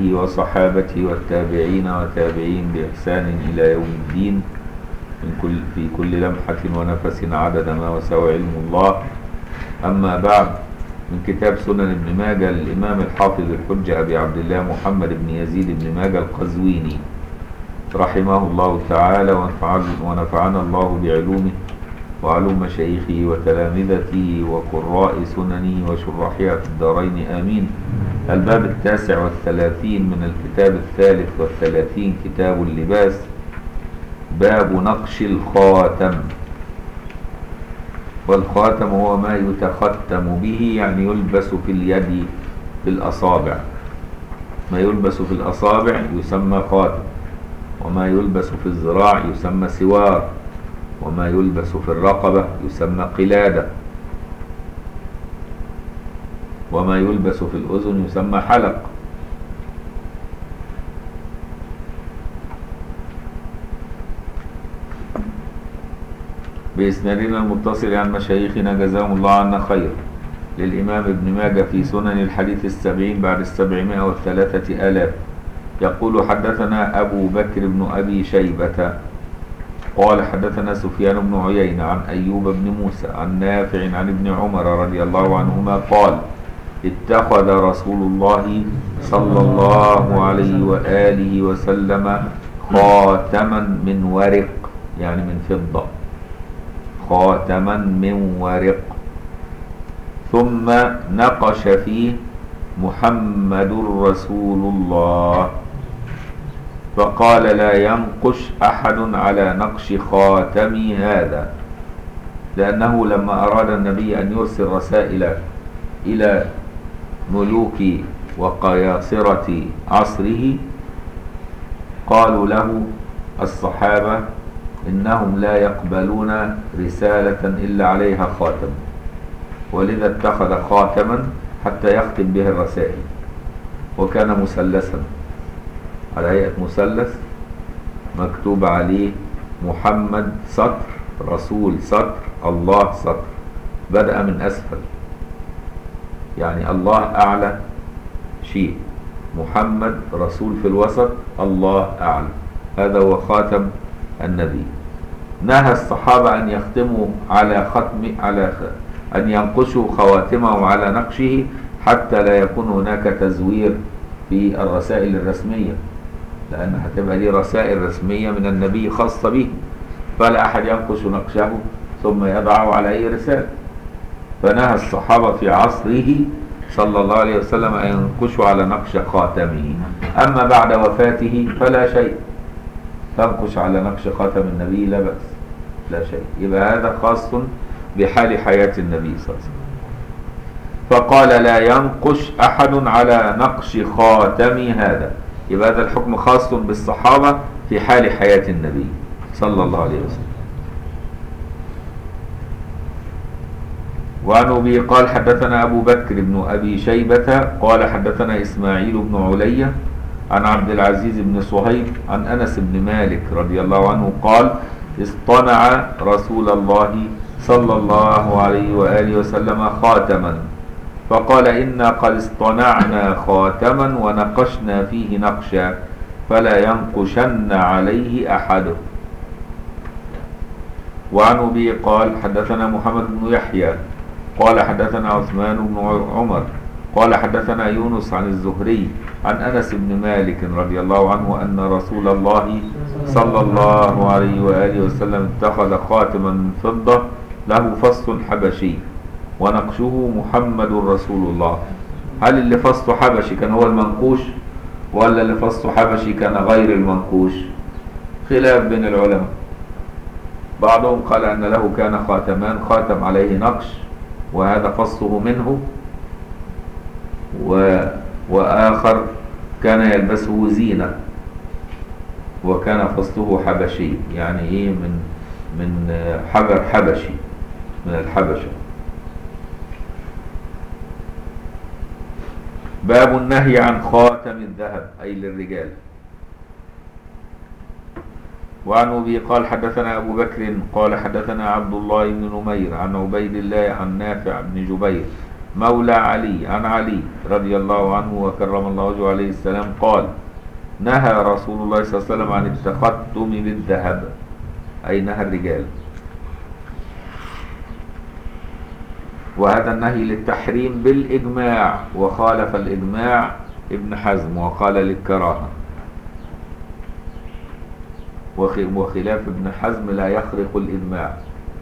آله وصحابته والتابعين وتابعين بإحسان إلى يوم الدين من كل في كل لمحة ونفس عدد ما وسع علم الله أما بعد من كتاب سنن ابن ماجه للإمام الحافظ الحجة أبي عبد الله محمد بن يزيد بن ماجه القزويني رحمه الله تعالى ونفعنا الله بعلومه وعلوم مشايخه وتلامذته وقراء سننه وشراحها في الدارين آمين الباب التاسع والثلاثين من الكتاب الثالث والثلاثين كتاب اللباس باب نقش الخاتم والخاتم هو ما يتختم به يعني يلبس في اليد في الأصابع ما يلبس في الأصابع يسمى خاتم وما يلبس في الذراع يسمى سوار وما يلبس في الرقبة يسمى قلادة وما يلبس في الأذن يسمى حلق بإسنادنا المتصل عن مشايخنا جزاهم الله عنا خير للإمام ابن ماجه في سنن الحديث السبعين بعد السبعمائة والثلاثة آلاف يقول حدثنا أبو بكر بن أبي شيبة قال حدثنا سفيان بن عيينة عن أيوب بن موسى عن نافع عن ابن عمر رضي الله عنهما قال اتخذ رسول الله صلى الله عليه وآله وسلم خاتما من ورق يعني من فضة خاتما من ورق ثم نقش فيه محمد رسول الله فقال لا ينقش أحد على نقش خاتمي هذا لأنه لما أراد النبي أن يرسل رسائل إلى ملوك وقياصرة عصره قالوا له الصحابة إنهم لا يقبلون رسالة إلا عليها خاتم ولذا اتخذ خاتما حتى يختم به الرسائل وكان مثلثا على هيئة مثلث مكتوب عليه محمد سطر رسول سطر الله سطر بدأ من أسفل يعني الله أعلى شيء محمد رسول في الوسط الله أعلى هذا هو خاتم النبي نهى الصحابة أن يختموا على ختم على خ... أن ينقشوا خواتمهم على نقشه حتى لا يكون هناك تزوير في الرسائل الرسمية لأن هتبقى دي رسائل رسمية من النبي خاصة به فلا أحد ينقش نقشه ثم يضعه على أي رسالة فنهى الصحابة في عصره صلى الله عليه وسلم أن ينقشوا على نقش خاتمه أما بعد وفاته فلا شيء تنقش على نقش خاتم النبي لا بأس لا شيء يبقى هذا خاص بحال حياة النبي صلى الله عليه وسلم فقال لا ينقش أحد على نقش خاتم هذا يبقى هذا الحكم خاص بالصحابة في حال حياة النبي صلى الله عليه وسلم وعن أبي قال حدثنا أبو بكر بن أبي شيبة قال حدثنا إسماعيل بن علية عن عبد العزيز بن صهيب عن أنس بن مالك رضي الله عنه قال اصطنع رسول الله صلى الله عليه وآله وسلم خاتما فقال إنا قد اصطنعنا خاتما ونقشنا فيه نقشا فلا ينقشن عليه أحد وعن أبي قال حدثنا محمد بن يحيى قال حدثنا عثمان بن عمر قال حدثنا يونس عن الزهري عن أنس بن مالك رضي الله عنه أن رسول الله صلى الله عليه وآله وسلم اتخذ خاتما من فضة له فص حبشي ونقشه محمد رسول الله هل اللي فصه حبشي كان هو المنقوش ولا اللي فصه حبشي كان غير المنقوش خلاف بين العلماء بعضهم قال أن له كان خاتمان خاتم عليه نقش وهذا فصه منه و... وآخر كان يلبسه زينة وكان فصله حبشي يعني ايه من من حجر حبشي من الحبشة باب النهي عن خاتم الذهب أي للرجال وعن أبي قال حدثنا أبو بكر قال حدثنا عبد الله بن نمير عن عبيد الله عن نافع بن جبير مولى علي عن علي رضي الله عنه وكرم الله وجهه عليه السلام قال نهى رسول الله صلى الله عليه وسلم عن التختم بالذهب أي نهى الرجال وهذا النهي للتحريم بالإجماع وخالف الإجماع ابن حزم وقال للكراهة وخ- وخلاف ابن حزم لا يخرق الإجماع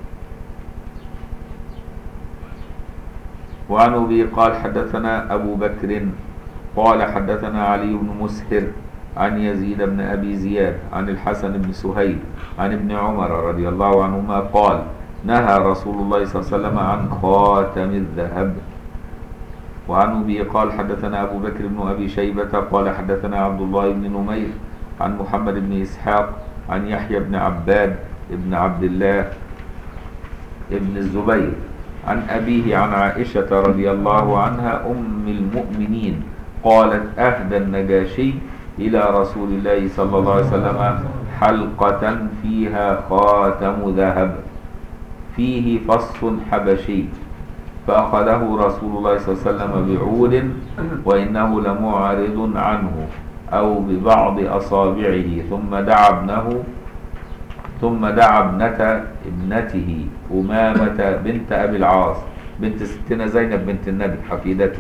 وعن أبي قال حدثنا أبو بكر قال حدثنا علي بن مسهر عن يزيد بن أبي زياد عن الحسن بن سهيل عن ابن عمر رضي الله عنهما قال نهى رسول الله صلى الله عليه وسلم عن خاتم الذهب وعن أبي قال حدثنا أبو بكر بن أبي شيبة قال حدثنا عبد الله بن نمير عن محمد بن إسحاق عن يحيى بن عباد بن عبد الله ابن الزبير عن أبيه عن عائشة رضي الله عنها أم المؤمنين قالت أهدى النجاشي إلى رسول الله صلى الله عليه وسلم حلقة فيها خاتم ذهب فيه فص حبشي فأخذه رسول الله صلى الله عليه وسلم بعود وإنه لمعرض عنه أو ببعض أصابعه ثم دعا ابنه ثم دعا ابنة ابنته أمامة بنت أبي العاص بنت ستنا زينب بنت النبي حفيدته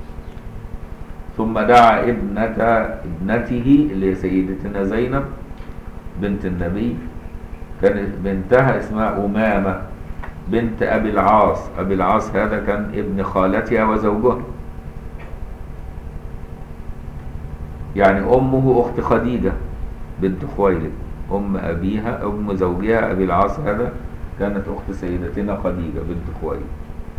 ثم دعا ابنة ابنته اللي هي سيدتنا زينب بنت النبي كانت بنتها اسمها أمامة بنت أبي العاص أبي العاص هذا كان ابن خالتها وزوجها يعني أمه أخت خديجة بنت خويلد أم أبيها أم زوجها أبي العاص هذا كانت أخت سيدتنا خديجة بنت خويلد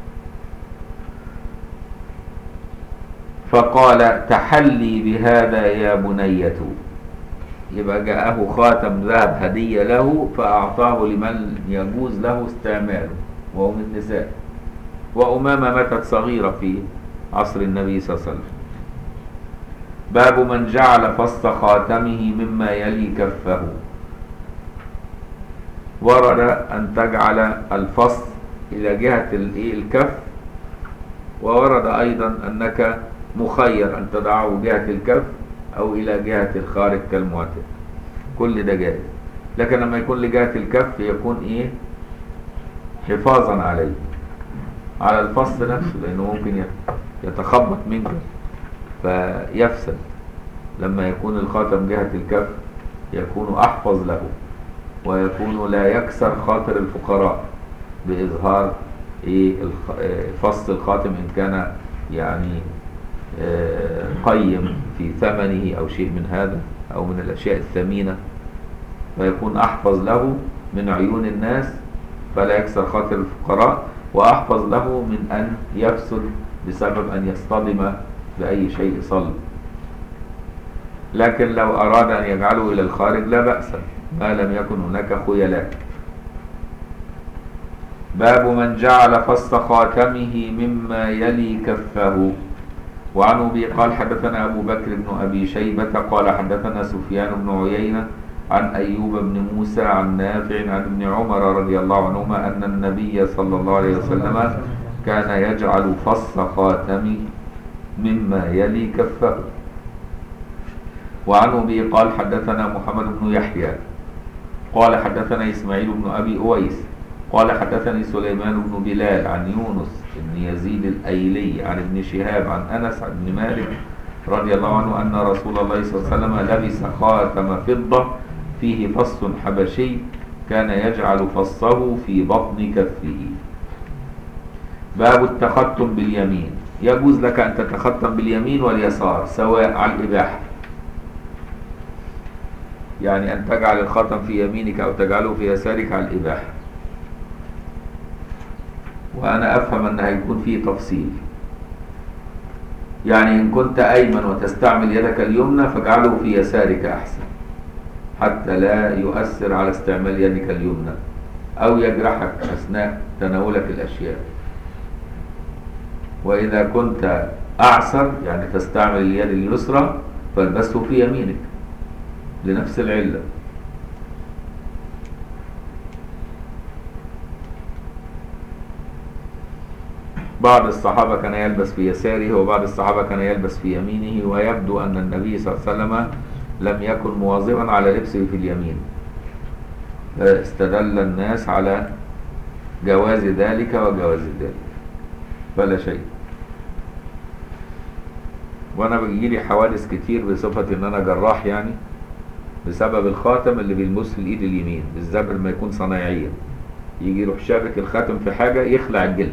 فقال تحلي بهذا يا بنية يبقى جاءه خاتم ذهب هدية له فأعطاه لمن يجوز له استعماله وهو من النساء وأمامة ماتت صغيرة في عصر النبي صلى الله عليه وسلم باب من جعل فص خاتمه مما يلي كفه ورد أن تجعل الفص إلى جهة الإيه؟ الكف وورد أيضا أنك مخير أن تضعه جهة الكف أو إلى جهة الخارج كالمعتد كل ده جائز لكن لما يكون لجهة الكف يكون إيه حفاظا عليه على الفص نفسه لأنه ممكن يتخبط منك فيفسد لما يكون الخاتم جهة الكف يكون أحفظ له ويكون لا يكسر خاطر الفقراء بإظهار إيه الخ- آه، فص الخاتم إن كان يعني آه، قيم في ثمنه أو شيء من هذا أو من الأشياء الثمينة فيكون أحفظ له من عيون الناس فلا يكسر خاطر الفقراء وأحفظ له من أن يفسد بسبب أن يصطدم بأي شيء صلب لكن لو أراد أن يجعله إلى الخارج لا بأس ما لم يكن هناك خيلاء باب من جعل فص خاتمه مما يلي كفه وعن أبي قال حدثنا أبو بكر بن أبي شيبة قال حدثنا سفيان بن عيينة عن أيوب بن موسى عن نافع عن ابن عمر رضي الله عنهما أن النبي صلى الله عليه وسلم كان يجعل فص خاتم مما يلي كفه وعن أبي قال حدثنا محمد بن يحيى قال حدثنا إسماعيل بن أبي أويس قال حدثني سليمان بن بلال عن يونس بن يزيد الأيلي عن ابن شهاب عن أنس بن مالك رضي الله عنه أن رسول الله صلى الله عليه وسلم لبس خاتم فضة فيه فص حبشي كان يجعل فصه في بطن كفه باب التختم باليمين يجوز لك أن تتختم باليمين واليسار سواء على الإباحة يعني أن تجعل الخاتم في يمينك أو تجعله في يسارك على الإباحة وأنا أفهم أن هيكون فيه تفصيل يعني إن كنت أيمن وتستعمل يدك اليمنى فاجعله في يسارك أحسن حتى لا يؤثر على استعمال يدك اليمنى أو يجرحك أثناء تناولك الأشياء وإذا كنت أعسر يعني تستعمل اليد اليسرى فالبسه في يمينك لنفس العلة بعض الصحابة كان يلبس في يساره وبعض الصحابة كان يلبس في يمينه ويبدو أن النبي صلى الله عليه وسلم لم يكن مواظبا على لبسه في اليمين فاستدل الناس على جواز ذلك وجواز ذلك فلا شيء وانا بيجيلي حوادث كتير بصفة ان انا جراح يعني بسبب الخاتم اللي بيلمس في الايد اليمين بالذات لما يكون صنايعيا يجي يروح شابك الخاتم في حاجة يخلع الجلد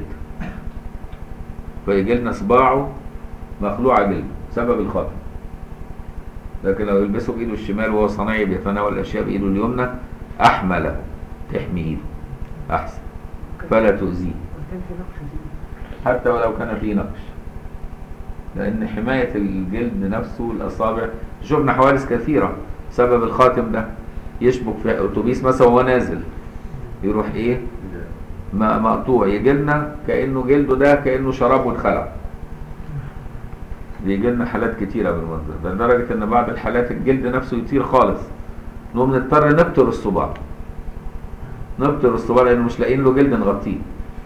فيجي لنا صباعه مخلوعة جلد بسبب الخاتم لكن لو يلبسه بايده الشمال وهو صنايعي بيتناول الاشياء بايده اليمنى احمى له تحمي ايده احسن فلا تؤذيه وكان في نقش دي حتى ولو كان فيه نقش لان حماية الجلد نفسه الاصابع شفنا حوادث كثيرة بسبب الخاتم ده يشبك في اتوبيس مثلا وهو نازل يروح ايه م- مقطوع يجي لنا كانه جلده ده كانه شراب واتخلع بيجي لنا حالات كتيره بالمنظر ده لدرجه ان بعض الحالات الجلد نفسه يطير خالص نقوم نضطر نبتر الصباع نبتر الصباع لانه مش لاقيين له جلد نغطيه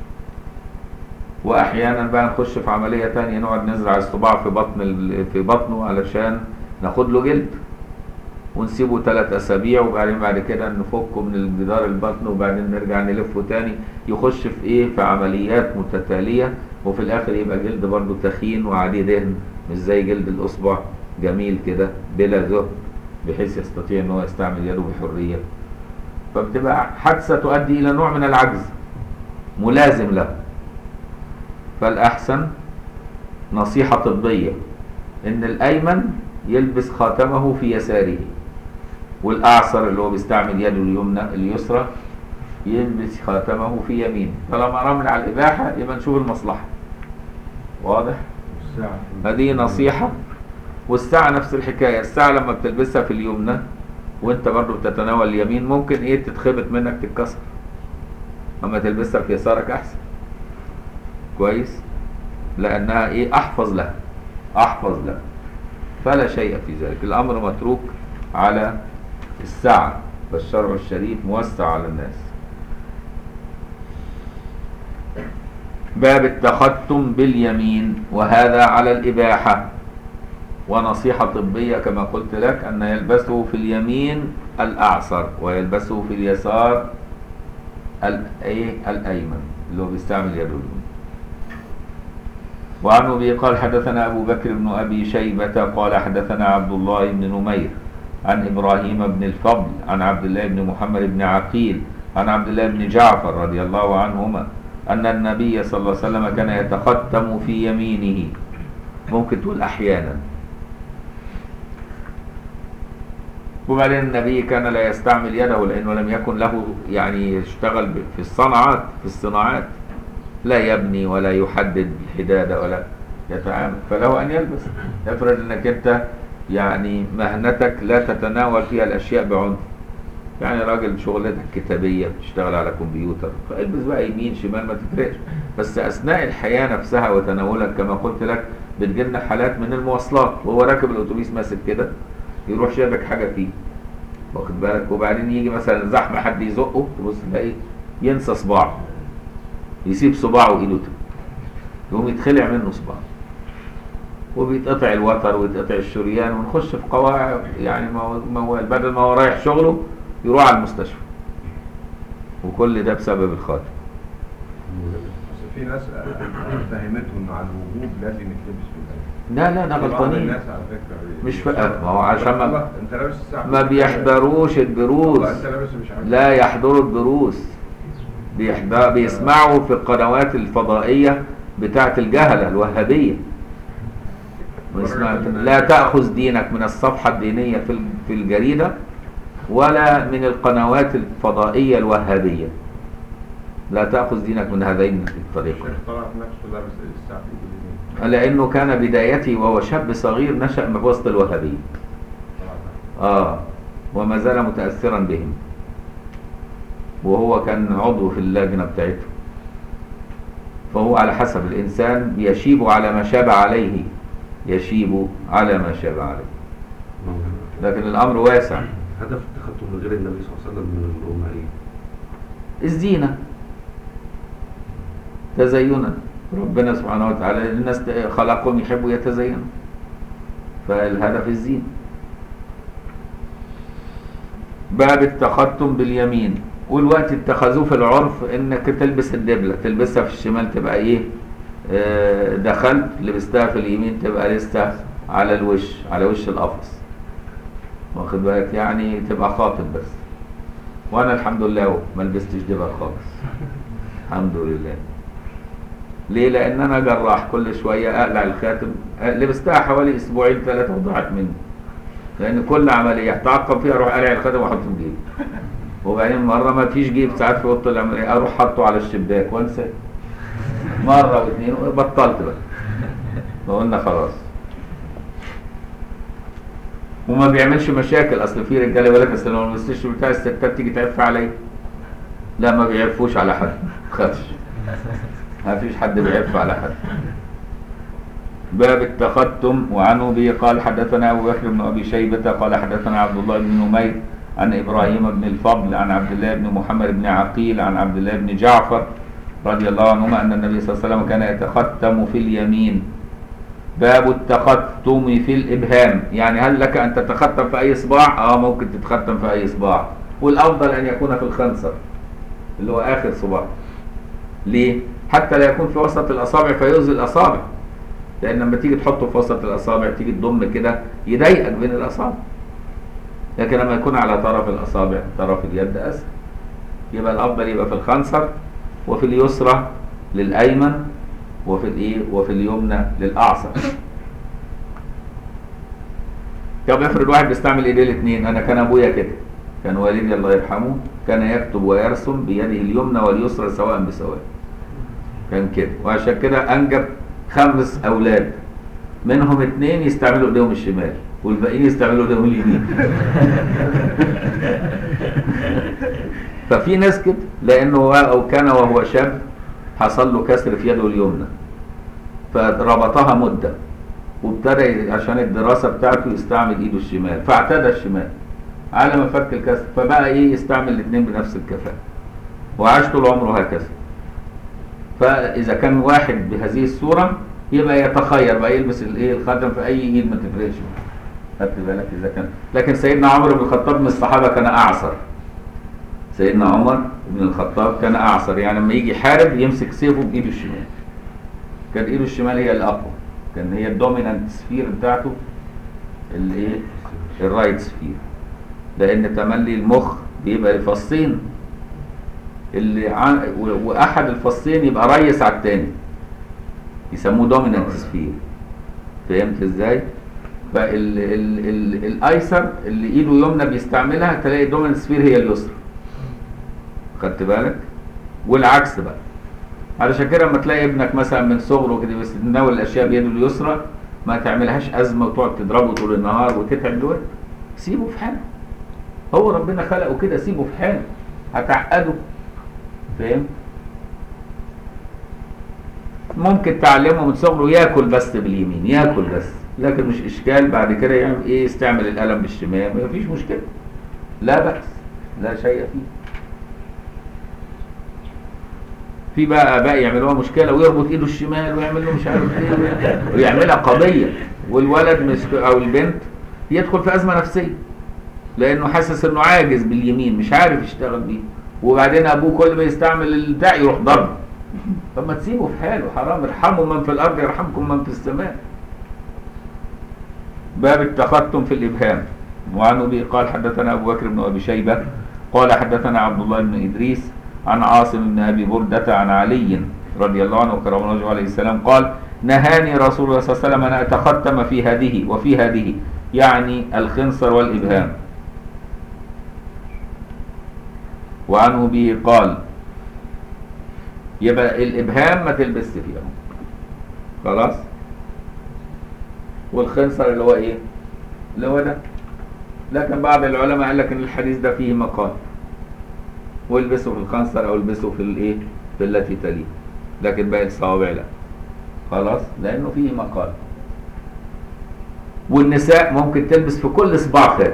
واحيانا بقى نخش في عمليه تانية نقعد نزرع الصباع في بطن ال- في بطنه علشان ناخد له جلد ونسيبه ثلاث اسابيع وبعدين بعد كده نفكه من الجدار البطن وبعدين نرجع نلفه تاني يخش في ايه في عمليات متتاليه وفي الاخر يبقى جلد برضه تخين وعليه دهن مش زي جلد الاصبع جميل كده بلا ذهب بحيث يستطيع ان هو يستعمل يده بحريه فبتبقى حادثه تؤدي الى نوع من العجز ملازم له فالاحسن نصيحه طبيه ان الايمن يلبس خاتمه في يساره والاعصر اللي هو بيستعمل يده اليمنى اليسرى يلبس خاتمه في يمينه طالما رمل على الاباحه يبقى نشوف المصلحه واضح الساعة هذه نصيحه والساعه نفس الحكايه الساعه لما بتلبسها في اليمنى وانت برضو بتتناول اليمين ممكن ايه تتخبط منك تتكسر اما تلبسها في يسارك احسن كويس لانها ايه احفظ لها احفظ لها فلا شيء في ذلك الامر متروك على السعه فالشرع الشريف موسع على الناس باب التختم باليمين وهذا على الإباحة ونصيحة طبية كما قلت لك أن يلبسه في اليمين الأعصر ويلبسه في اليسار ال- إيه؟ الأيمن اللي هو بيستعمل يده اليمين وعن أبي قال حدثنا أبو بكر بن أبي شيبة قال حدثنا عبد الله بن نمير عن إبراهيم بن الفضل عن عبد الله بن محمد بن عقيل عن عبد الله بن جعفر رضي الله عنهما أن النبي صلى الله عليه وسلم كان يتختم في يمينه ممكن تقول أحيانا وبعدين النبي كان لا يستعمل يده لأنه لم يكن له يعني يشتغل ب- في الصنعات في الصناعات لا يبني ولا يحدد الحدادة ولا يتعامل فله أن يلبس افرض أنك أنت يعني مهنتك لا تتناول فيها الأشياء بعنف يعني راجل شغلتك كتابية بتشتغل على كمبيوتر فالبس بقى يمين شمال ما تفرقش بس أثناء الحياة نفسها وتناولك كما قلت لك بتجيلنا حالات من المواصلات وهو راكب الأتوبيس ماسك كده يروح شابك حاجة فيه واخد بالك وبعدين يجي مثلا زحمة حد يزقه تبص تلاقي ينسى صباعه يسيب صباعه وإيده تبقى. يقوم يتخلع منه صباعه وبيتقطع الوتر ويتقطع الشريان ونخش في قواعد يعني مو- موال بدل ما هو رايح شغله يروح على المستشفى وكل ده بسبب الخاتم بس في ناس فهمته انه على الوجوب لازم يتلبس في الأيام. لا لا ده في بعض غلطانين الناس على فكرة بي- مش فقط ما هو عشان ما, الله، انت لابس الساعة ما في بيحضروش الدروس والله انت لابس مش عارف لا يحضروا الدروس بيحضر بيسمعوا في القنوات الفضائية بتاعة الجهلة الوهابية ويسمع- لا تأخذ دينك من الصفحة الدينية في ال- في الجريدة ولا من القنوات الفضائية الوهابية لا تأخذ دينك من هذين الطريقين الشيخ طلعت نفسه لابس الساعة في اليمين لأنه كان بدايته وهو شاب صغير نشأ في وسط الوهابية طلعت آه وما زال متأثرا بهم وهو كان عضو في اللجنة بتاعته فهو على حسب الإنسان يشيب على ما شاب عليه يشيب على ما شاب عليه لكن الأمر واسع هدف التختم من غير النبي صلى الله عليه وسلم من الأمة إيه؟ الزينة تزينا ربنا سبحانه وتعالى الناس خلقهم يحبوا يتزينوا فالهدف الزين باب التختم باليمين والوقت اتخذوه في العرف انك تلبس الدبله تلبسها في الشمال تبقى ايه آه، دخلت لبستها في اليمين تبقى لسه على الوش على وش القفص واخد بالك يعني تبقى خاطب بس وانا الحمد لله اهو ما لبستش دبل خالص الحمد لله ليه لان انا جراح كل شويه اقلع الخاتم آه، لبستها حوالي اسبوعين ثلاثه وضاعت مني لان كل عمليه اتعقب فيها اروح قلع الخاتم واحطه في جيبي وبعدين مره ما فيش جيب ساعات في اوضه العمليه اروح حاطه على الشباك وانسى مره واثنين بطلت بقى فقلنا خلاص وما بيعملش مشاكل اصل في رجاله يقول لك اصل لو ما لبستش بتاع الستات تيجي تعف عليا لا ما بيعفوش على حد ما تخافش ما فيش حد بيعف على حد باب التختم وعنه به قال حدثنا ابو بكر بن ابي شيبه قال حدثنا عبد الله بن نمير عن ابراهيم بن الفضل عن عبد الله بن محمد بن عقيل عن عبد الله بن جعفر رضي الله عنهما ان النبي صلى الله عليه وسلم كان يتختم في اليمين باب التختم في الابهام يعني هل لك ان تتختم في اي صباع اه ممكن تتختم في اي صباع والافضل ان يكون في الخنصر اللي هو اخر صباع ليه حتى لا يكون في وسط الاصابع فيؤذي الاصابع لان لما تيجي تحطه في وسط الاصابع تيجي تضم كده يضايقك بين الاصابع لكن لما يكون على طرف الاصابع طرف اليد اسهل يبقى الافضل يبقى في الخنصر وفي اليسرى للايمن وفي الايه وفي اليمنى للاعصر طب افرض واحد بيستعمل ايديه الاثنين انا كان ابويا كده كان والدي الله يرحمه كان يكتب ويرسم بيده اليمنى واليسرى سواء بسواء كان كده وعشان كده انجب خمس اولاد منهم اثنين يستعملوا ايديهم الشمال والباقيين يستعملوا ايديهم اليمين ففي ناس كده لانه هو او كان وهو شاب حصل له كسر في يده اليمنى فربطها مده وابتدى عشان الدراسه بتاعته يستعمل ايده الشمال فاعتدى الشمال على ما فك الكسر فبقى ايه يستعمل الاثنين بنفس الكفاءه وعاش طول عمره هكذا فاذا كان واحد بهذه الصوره يبقى يتخير بقى يلبس الايه الخاتم في اي ايد ما تفرقش خدت بالك اذا كان لكن سيدنا عمرو بن الخطاب من الصحابه كان اعصر سيدنا عمر بن الخطاب كان اعصر يعني لما يجي يحارب يمسك سيفه بايده الشمال كان ايده الشمال هي الاقوى كان هي الدومينانت سفير بتاعته الايه الرايت سفير لان تملي المخ بيبقى لفصين اللي ع... و- واحد الفصين يبقى ريس على التاني يسموه دومينانت سفير فهمت ازاي فال ال... ال... الايسر اللي ايده يمنى بيستعملها تلاقي الدومينانت سفير هي اليسرى خدت بالك والعكس بقى علشان كده لما تلاقي ابنك مثلا من صغره كده بس تناول الاشياء بيده اليسرى ما تعملهاش ازمه وتقعد تضربه طول النهار وتتعب الوقت سيبه في حاله هو ربنا خلقه كده سيبه في حاله هتعقده فاهم ممكن تعلمه من صغره ياكل بس باليمين ياكل بس لكن مش اشكال بعد كده يعمل ايه يستعمل القلم بالشمال ما فيش مشكله لا بأس لا شيء فيه في بقى اباء يعملوها مشكله ويربط ايده الشمال ويعمل له مش عارف ايه ويعملها قضيه والولد مش او البنت يدخل في ازمه نفسيه لانه حاسس انه عاجز باليمين مش عارف يشتغل بيه وبعدين ابوه كل ما يستعمل البتاع يروح ضربه طب ما تسيبه في حاله حرام ارحموا من في الارض يرحمكم من في السماء باب التختم في الابهام وعن ابي قال حدثنا ابو بكر بن ابي شيبه قال حدثنا عبد الله بن ادريس عن عاصم بن ابي برده عن علي رضي الله عنه كرم الله عليه السلام قال نهاني رسول الله صلى الله عليه وسلم ان اتختم في هذه وفي هذه يعني الخنصر والابهام وعنه به قال يبقى الابهام ما تلبس فيه خلاص والخنصر اللي هو ايه اللي هو ده لكن بعض العلماء قال لك ان الحديث ده فيه مقال والبسه في الخنصر او البسه في الايه في التي تليه لكن باقي الصوابع لا خلاص لانه فيه مقال والنساء ممكن تلبس في كل صباع خاتم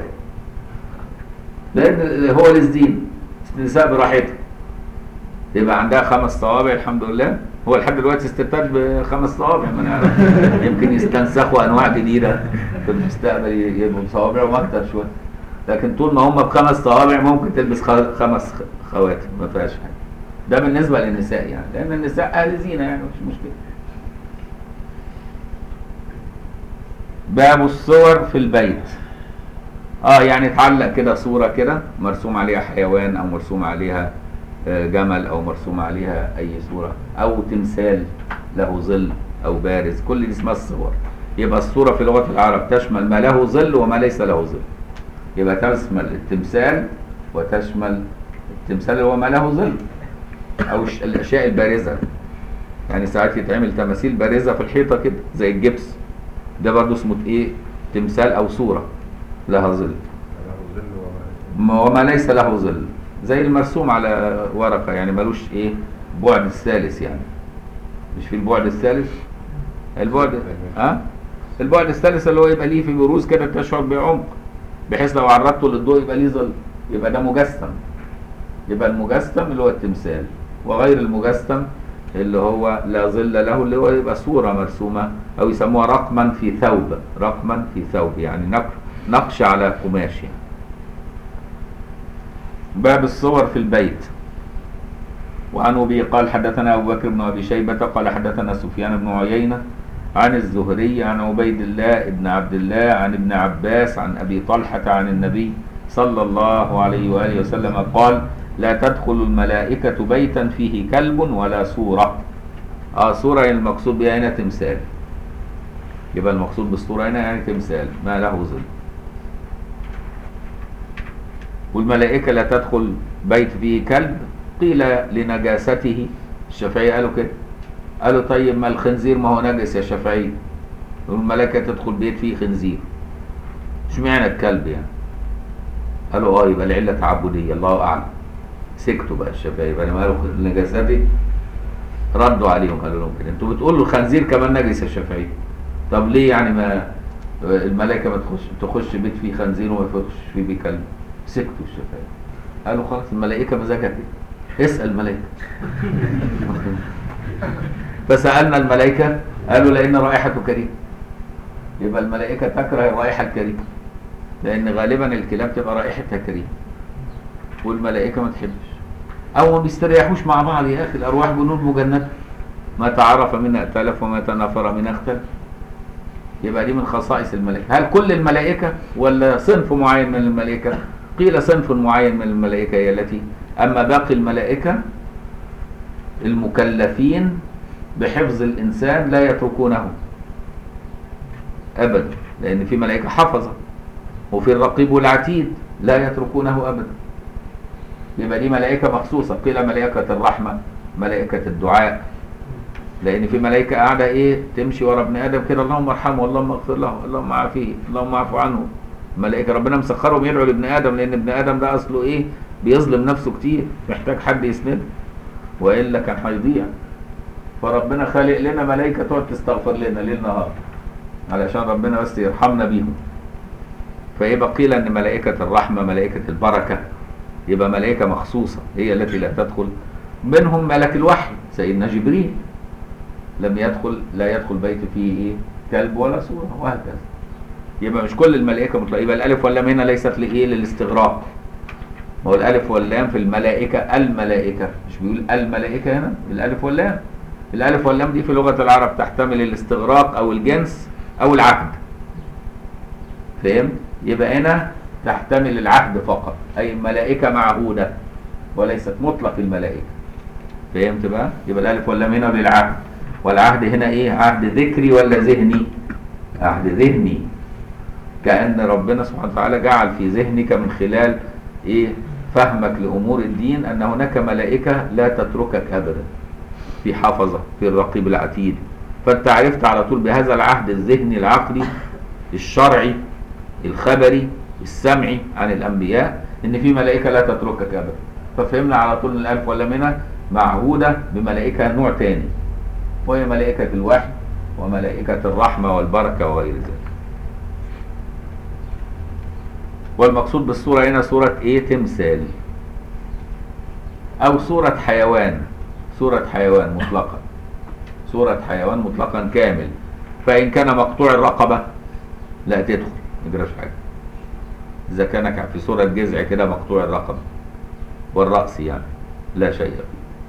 لان هو للزين النساء براحتها يبقى عندها خمس صوابع الحمد لله هو لحد دلوقتي استتاب بخمس صوابع ما نعرف يمكن يستنسخوا انواع جديده في المستقبل يبقوا بصوابعهم اكتر شويه لكن طول ما هم بخمس صوابع ممكن تلبس خ- خمس خ- خواتم ما فيهاش حاجه ده بالنسبه للنساء يعني لان النساء اهل زينه يعني مش مشكله باب الصور في البيت اه يعني تعلق كده صورة كده مرسوم عليها حيوان او مرسوم عليها آه، جمل او مرسوم عليها اي صورة او تمثال له ظل او بارز كل دي اسمها الصور يبقى الصورة في لغة العرب تشمل ما له ظل وما ليس له ظل يبقى تشمل التمثال وتشمل التمثال اللي هو ما له ظل او الش- الاشياء البارزة يعني ساعات يتعمل تماثيل بارزة في الحيطة كده زي الجبس ده برضه اسمه ايه تمثال او صورة لها ظل له ظل وما ما- وما ليس له ظل زي المرسوم على ورقة يعني ملوش ايه بعد الثالث يعني مش في البعد الثالث البعد ها البعد الثالث اللي هو يبقى ليه في بروز كده تشعر بعمق بحيث لو عرضته للضوء يبقى ليه ظل يبقى ده مجسم يبقى المجسم اللي هو التمثال وغير المجسم اللي هو لا ظل له اللي هو يبقى صورة مرسومة أو يسموها رقما في ثوب رقما في ثوب يعني نقش نقش على قماش يعني. باب الصور في البيت وعن أبي قال حدثنا أبو بكر بن أبي شيبة قال حدثنا سفيان بن عيينة عن الزهري عن عبيد الله بن عبد الله عن ابن عباس عن أبي طلحة عن النبي صلى الله عليه وآله وسلم قال لا تدخل الملائكة بيتا فيه كلب ولا صورة آه صورة يعني المقصود بها هنا تمثال يبقى المقصود بالصورة هنا يعني تمثال ما له ظل والملائكة لا تدخل بيت فيه كلب قيل لنجاسته الشافعية قالوا كده قالوا طيب ما الخنزير ما هو نجس يا شافعي والملائكة تدخل بيت فيه خنزير اشمعنى الكلب يعني قالوا اه يبقى العلة تعبدية الله أعلم سكتوا بقى الشافعية يبقى لما قالوا نجاسته ردوا عليهم قالوا لهم كده انتوا بتقولوا الخنزير كمان نجس يا شافعي طب ليه يعني ما الملائكة ما تخش تخش بيت فيه خنزير وما يخش فيه بيه كلب سكتوا الشافعية قالوا خلاص الملائكة مزاجها كده اسأل الملائكة فسألنا الملائكة قالوا لأن رائحته كريمة يبقى الملائكة تكره الرائحة الكريمة لأن غالبا الكلاب تبقى رائحتها كريمة والملائكة ما تحبش أو ما بيستريحوش مع بعض يا أخي الأرواح جنود مجندة ما تعرف منها ائتلف وما تنافر منها اختلف يبقى دي من خصائص الملائكة هل كل الملائكة ولا صنف معين من الملائكة قيل صنف معين من الملائكة هي التي أما باقي الملائكة المكلفين بحفظ الإنسان لا يتركونه أبدا لأن في ملائكة حفظة وفي الرقيب والعتيد لا يتركونه أبدا يبقى دي ملائكة مخصوصة قيل ملائكة الرحمة ملائكة الدعاء لأن في ملائكة قاعدة إيه تمشي ورا ابن آدم كده اللهم ارحمه اللهم اغفر له اللهم عافيه اللهم اعف عنه ملائكة ربنا مسخرهم يدعوا لابن آدم لأن ابن آدم ده أصله إيه بيظلم نفسه كتير محتاج حد يسنده وإلا كان هيضيع فربنا خالق لنا ملائكة تقعد تستغفر لنا ليل نهار علشان ربنا بس يرحمنا بيهم فيبقى قيل ان ملائكة الرحمة ملائكة البركة يبقى ملائكة مخصوصة هي التي لا تدخل منهم ملك الوحي سيدنا جبريل لم يدخل لا يدخل بيت فيه ايه كلب ولا صورة وهكذا يبقى مش كل الملائكة مطلقة يبقى الألف واللام هنا ليست لإيه للاستغراق ما هو الألف واللام في الملائكة الملائكة مش بيقول الملائكة هنا الألف واللام الألف واللام دي في لغة العرب تحتمل الاستغراق أو الجنس أو العهد فهمت؟ يبقى هنا تحتمل العهد فقط أي ملائكة معهودة وليست مطلق الملائكة فهمت بقى؟ يبقى الألف واللام هنا للعهد والعهد هنا إيه؟ عهد ذكري ولا ذهني؟ عهد ذهني كأن ربنا سبحانه وتعالى جعل في ذهنك من خلال إيه؟ فهمك لأمور الدين أن هناك ملائكة لا تتركك أبدا في حفظة في الرقيب العتيد فأنت عرفت على طول بهذا العهد الذهني العقلي الشرعي الخبري السمعي عن الأنبياء إن في ملائكة لا تتركك أبدا ففهمنا على طول إن الألف ولا منها معهودة بملائكة نوع تاني وهي ملائكة الوحي وملائكة الرحمة والبركة وغير ذلك والمقصود بالصورة هنا صورة ايه تمثال او صورة حيوان صورة حيوان مطلقة صورة حيوان مطلقا كامل فإن كان مقطوع الرقبة لا تدخل ما يجراش حاجة إذا كان في صورة جذع كده مقطوع الرقبة والرأس يعني لا شيء فيه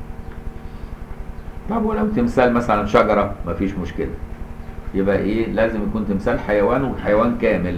طب ولو تمثال مثلا شجرة مفيش مشكلة يبقى ايه لازم يكون تمثال حيوان وحيوان كامل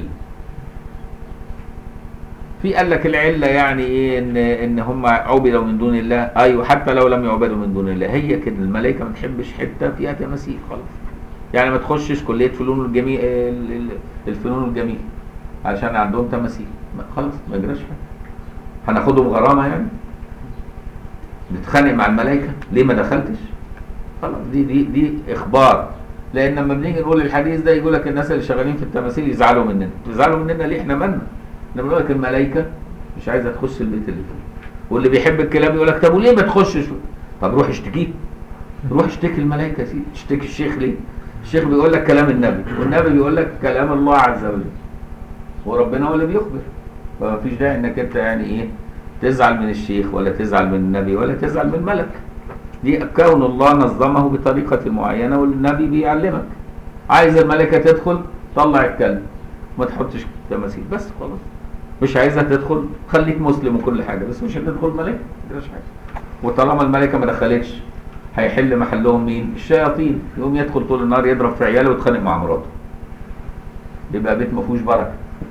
في قال لك العلة يعني ايه ان ان هم عبدوا من دون الله ايوه حتى لو لم يعبدوا من دون الله هي كده الملائكة ما تحبش حتة فيها تماثيل خلاص يعني ما تخشش كلية فنون الجميل ال- ال- الفنون الجميلة علشان عندهم تماثيل ما- خلاص ما يجراش حاجة هناخدهم غرامة يعني نتخانق مع الملائكة ليه ما دخلتش خلاص دي دي دي اخبار لان لما بنيجي نقول الحديث ده يقول لك الناس اللي شغالين في التماثيل يزعلوا مننا يزعلوا مننا ليه احنا مالنا احنا بنقول لك الملائكه مش عايزه تخش البيت اللي فوق واللي بيحب الكلام يقول لك طب وليه ما تخشش طب روح اشتكيه روح اشتكي الملائكه يا سيدي اشتكي الشيخ ليه الشيخ بيقول لك كلام النبي والنبي بيقول لك كلام الله عز وجل وربنا هو اللي بيخبر فما فيش داعي انك انت يعني ايه تزعل من الشيخ ولا تزعل من النبي ولا تزعل من ملك دي كون الله نظمه بطريقة معينة والنبي بيعلمك عايز الملكة تدخل طلع الكلب ما تحطش تماثيل بس خلاص مش عايزها تدخل خليك مسلم وكل حاجة بس مش هتدخل ملكة مش حاجة وطالما الملكة ما دخلتش هيحل محلهم مين الشياطين يقوم يدخل طول النهار يضرب في عياله ويتخانق مع مراته يبقى بيت ما فيهوش بركة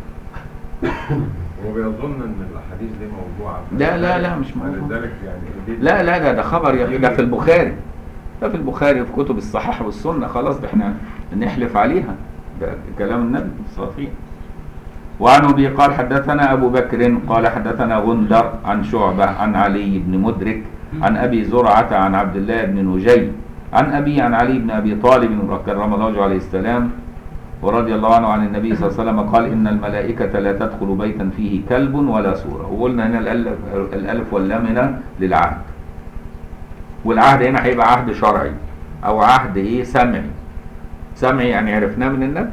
هو بيظن ان الاحاديث دي موضوعه لا، لا، لا، مش موضوع. لذلك يعني دي- لا لا ده ده خبر يا أخي، ده في البخاري ده في البخاري وفي كتب الصحيح والسنة خلاص ده احنا نحلف عليها ده كلام النبي الصافي وعن ابي قال حدثنا ابو بكر قال حدثنا غندر عن شعبة عن علي بن مدرك عن ابي زرعة عن عبد الله بن نجي عن ابي عن علي بن ابي طالب كرم الله وجهه عليه السلام ورضي الله عنه عن النبي صلى الله عليه وسلم قال إن الملائكة لا تدخل بيتا فيه كلب ولا صورة وقلنا هنا الألف, الألف واللام هنا للعهد والعهد هنا هيبقى عهد شرعي أو عهد إيه سمعي سمعي يعني عرفناه من النبي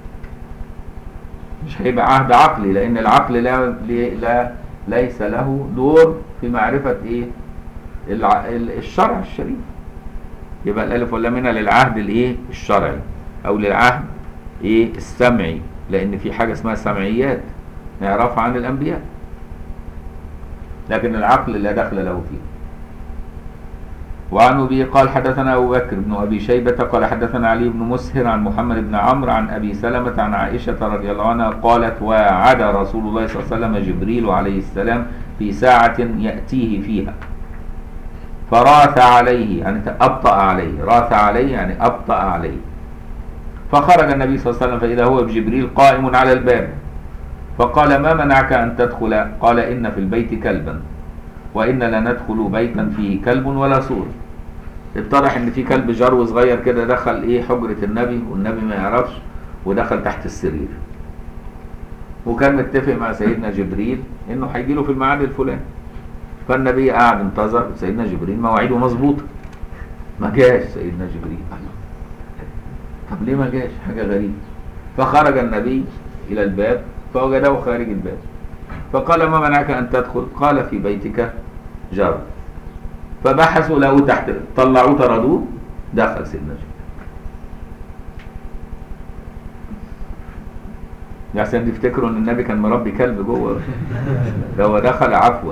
مش هيبقى عهد عقلي لأن العقل لا, لا ليس له دور في معرفة إيه الع- ال- الشرع الشريف يبقى الألف واللام هنا للعهد الإيه الشرعي أو للعهد ايه السمعي لان في حاجه اسمها سمعيات نعرفها عن الانبياء لكن العقل لا دخل له فيه وعن ابي قال حدثنا ابو بكر بن ابي شيبه قال حدثنا علي بن مسهر عن محمد بن عمرو عن ابي سلمه عن عائشه رضي الله عنها قالت وعد رسول الله صلى الله عليه وسلم جبريل عليه السلام في ساعه ياتيه فيها فراث عليه يعني ابطا عليه راث عليه يعني ابطا عليه فخرج النبي صلى الله عليه وسلم فإذا هو بجبريل قائم على الباب فقال ما منعك أن تدخل قال إن في البيت كلبا وإن لا ندخل بيتا فيه كلب ولا سور اتضح ان في كلب جرو صغير كده دخل ايه حجرة النبي والنبي ما يعرفش ودخل تحت السرير وكان متفق مع سيدنا جبريل انه هيجي له في الميعاد الفلاني فالنبي قعد انتظر سيدنا جبريل مواعيده مظبوطه ما جاش سيدنا جبريل الله طب ليه ما جاش حاجة غريبة فخرج النبي إلى الباب فوجده خارج الباب فقال ما منعك أن تدخل قال في بيتك جار فبحثوا له تحت طلعوه طردوه دخل سيدنا جبريل عشان يفتكروا ان النبي كان مربي كلب جوه ده هو دخل عفوا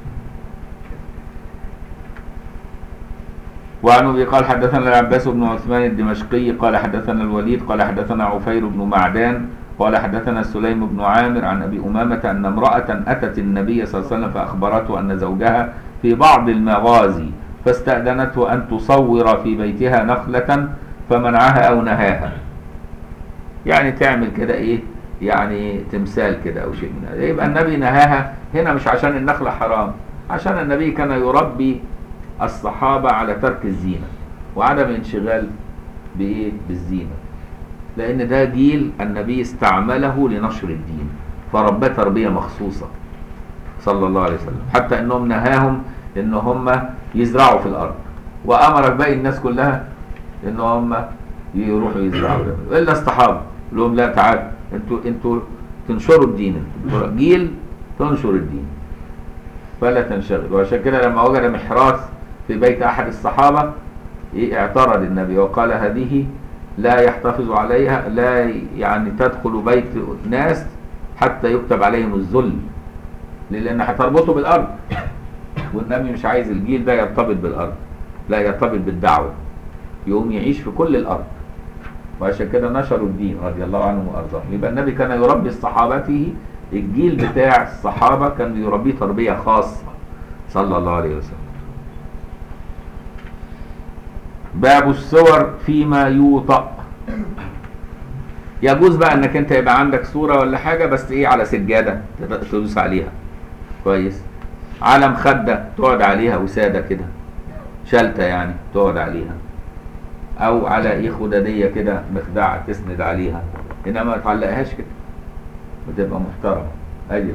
وعن ابي قال حدثنا العباس بن عثمان الدمشقي قال حدثنا الوليد قال حدثنا عفير بن معدان قال حدثنا سليم بن عامر عن ابي امامه ان امراه اتت النبي صلى الله عليه وسلم فاخبرته ان زوجها في بعض المغازي فاستاذنته ان تصور في بيتها نخله فمنعها او نهاها يعني تعمل كده ايه يعني تمثال كده او شيء من هذا يبقى النبي نهاها هنا مش عشان النخله حرام عشان النبي كان يربي الصحابة على ترك الزينة وعدم انشغال بإيه؟ بالزينة لأن ده جيل النبي استعمله لنشر الدين فرباه تربية مخصوصة صلى الله عليه وسلم حتى أنهم نهاهم أن هم يزرعوا في الأرض وأمر باقي الناس كلها أن هم يروحوا يزرعوا إلا الصحابة لهم لا تعال انتوا انتوا تنشروا الدين انتوا جيل تنشر الدين فلا تنشغل وعشان كده لما وجد محراث في بيت احد الصحابه إيه اعترض النبي وقال هذه لا يحتفظ عليها لا يعني تدخل بيت ناس حتى يكتب عليهم الذل لأن هتربطه بالأرض والنبي مش عايز الجيل ده يرتبط بالأرض لا يرتبط بالدعوة يقوم يعيش في كل الأرض وعشان كده نشروا الدين رضي الله عنهم وأرضاهم يبقى النبي كان يربي صحابته الجيل بتاع الصحابة كان يربيه تربية خاصة صلى الله عليه وسلم باب الصور فيما يوطأ يجوز بقى انك انت يبقى عندك صورة ولا حاجة بس ايه على سجادة تدوس عليها كويس على مخدة تقعد عليها وسادة كده شلتة يعني تقعد عليها او على ايه خدادية كده مخدعة تسند عليها انما ما تعلقهاش كده بتبقى محترمة ايوه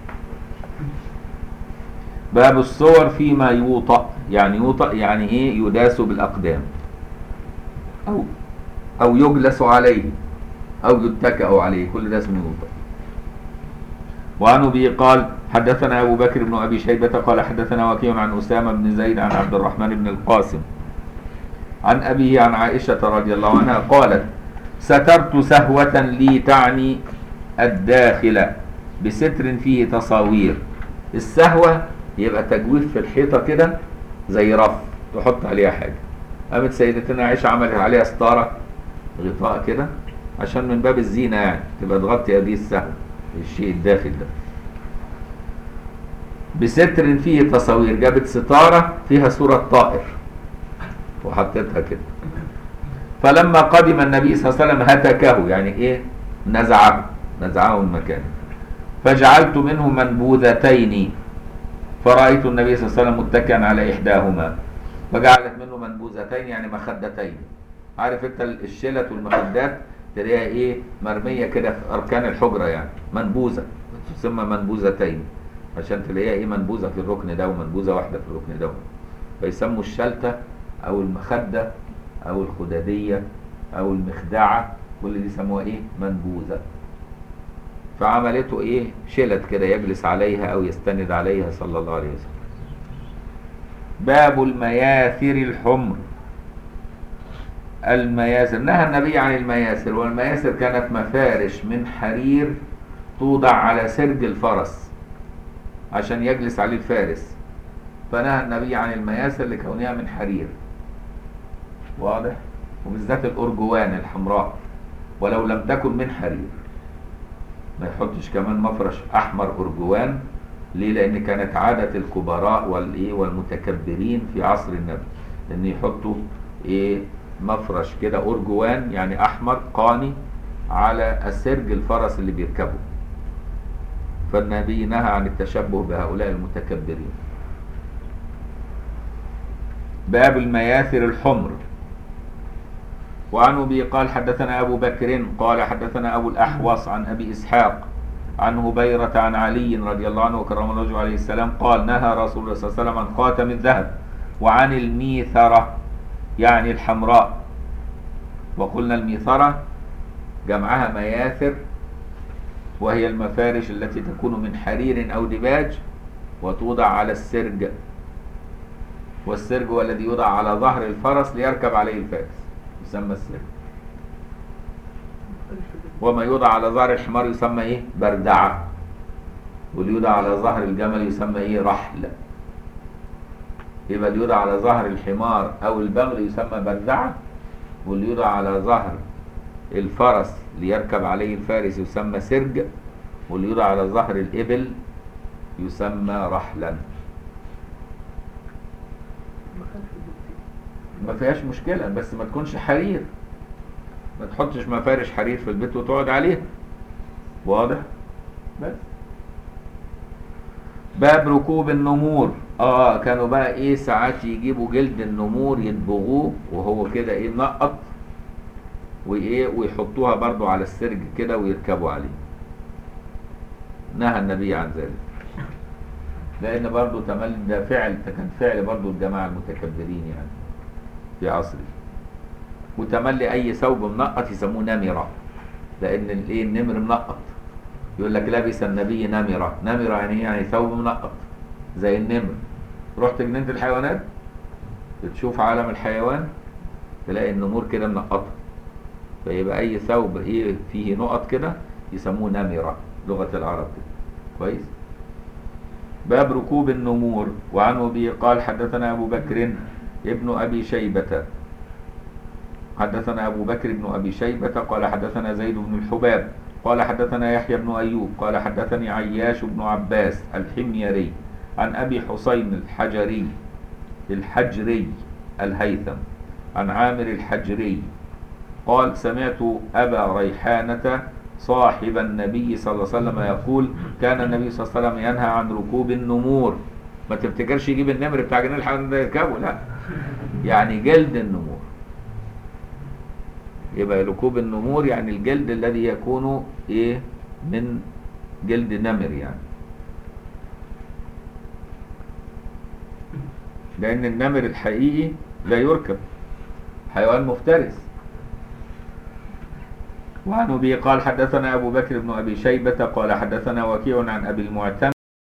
باب الصور فيما يوطأ يعني يوطأ يعني ايه يداس بالاقدام او او يجلس عليه او يتكأ عليه كل ده اسمه يوطأ وعن ابي قال حدثنا ابو بكر بن ابي شيبه قال حدثنا وكيع عن اسامه بن زيد عن عبد الرحمن بن القاسم عن ابيه عن عائشه رضي الله عنها قالت سترت سهوه لي تعني الداخل بستر فيه تصاوير السهوه يبقى تجويف في الحيطه كده زي رف تحط عليها حاجه قامت سيدتنا عائشه عملت عليها ستاره غطاء كده عشان من باب الزينه يعني تبقى تغطي هذه السهوه الشيء الداخل ده بستر فيه تصاوير جابت ستاره فيها صوره طائر وحطيتها كده فلما قدم النبي صلى الله عليه وسلم هتكه يعني ايه نزعه نزعه من مكانه فجعلت منه منبوذتين فرأيت النبي صلى الله عليه وسلم متكئا على إحداهما فجعلت منه منبوذتين يعني مخدتين عارف انت الشلت والمخدات تلاقيها ايه مرمية كده في أركان الحجرة يعني منبوذة تسمى منبوذتين عشان تلاقيها ايه منبوذة في الركن ده ومنبوذة واحدة في الركن ده فيسموا الشلتة أو المخدة أو الخدادية أو المخدعة كل دي يسموها ايه منبوذة فعملته ايه شلت كده يجلس عليها او يستند عليها صلى الله عليه وسلم باب المياثر الحمر المياسر نهى النبي عن المياسر والمياسر كانت مفارش من حرير توضع على سرج الفرس عشان يجلس عليه الفارس فنهى النبي عن المياسر لكونها من حرير واضح وبالذات الأرجوان الحمراء ولو لم تكن من حرير ما يحطش كمان مفرش احمر ارجوان ليه لان كانت عاده الكبراء والايه والمتكبرين في عصر النبي ان يحطوا ايه مفرش كده ارجوان يعني احمر قاني على السرج الفرس اللي بيركبه فالنبي نهى عن التشبه بهؤلاء المتكبرين باب المياثر الحمر وعن ابي قال حدثنا ابو بكر قال حدثنا ابو الاحوص عن ابي اسحاق عن هبيرة عن علي رضي الله عنه وكرم الله عليه السلام قال نهى رسول الله صلى الله عليه وسلم عن خاتم الذهب وعن الميثرة يعني الحمراء وقلنا الميثرة جمعها مياثر وهي المفارش التي تكون من حرير أو دباج وتوضع على السرج والسرج هو الذي يوضع على ظهر الفرس ليركب عليه الفارس يسمى السرج وما يوضع على ظهر الحمار يسمى ايه بردعة واللي يوضع على ظهر الجمل يسمى ايه رحل يبقى اللي يوضع على ظهر الحمار او البغل يسمى بردعة واللي يوضع على ظهر الفرس ليركب عليه الفارس يسمى سرج واللي يوضع على ظهر الإبل يسمى رحلا ما فيهاش مشكلة بس ما تكونش حرير ما تحطش مفارش حرير في البيت وتقعد عليها واضح بس باب ركوب النمور اه كانوا بقى ايه ساعات يجيبوا جلد النمور يدبغوه وهو كده ايه منقط وايه ويحطوها برضو على السرج كده ويركبوا عليه نهى النبي عن ذلك لان برضو تملي ده فعل ده كان فعل برضو الجماعه المتكبرين يعني في عصره وتملي اي ثوب منقط يسموه نمره لان الايه النمر منقط يقول لك لبس النبي نمره نمره يعني إيه؟ يعني ثوب منقط زي النمر رحت جنينه الحيوانات بتشوف عالم الحيوان تلاقي النمور كده منقطه فيبقى اي ثوب ايه فيه نقط كده يسموه نمره لغه العرب كده كويس باب ركوب النمور وعن ابي قال حدثنا ابو بكر ابن ابي شيبه حدثنا أبو بكر بن أبي شيبة قال حدثنا زيد بن الحباب قال حدثنا يحيى بن أيوب قال حدثني عياش بن عباس الحميري عن أبي حسين الحجري الحجري الهيثم عن عامر الحجري قال سمعت أبا ريحانة صاحب النبي صلى الله عليه وسلم يقول كان النبي صلى الله عليه وسلم ينهى عن ركوب النمور ما تفتكرش يجيب النمر بتاع جنين الحيوان ده يركبه لا يعني جلد النمور يبقى ركوب النمور يعني الجلد الذي يكون ايه من جلد نمر يعني لان النمر الحقيقي لا يركب حيوان مفترس وعن ابي قال حدثنا ابو بكر بن ابي شيبه قال حدثنا وكيع عن ابي المعتمد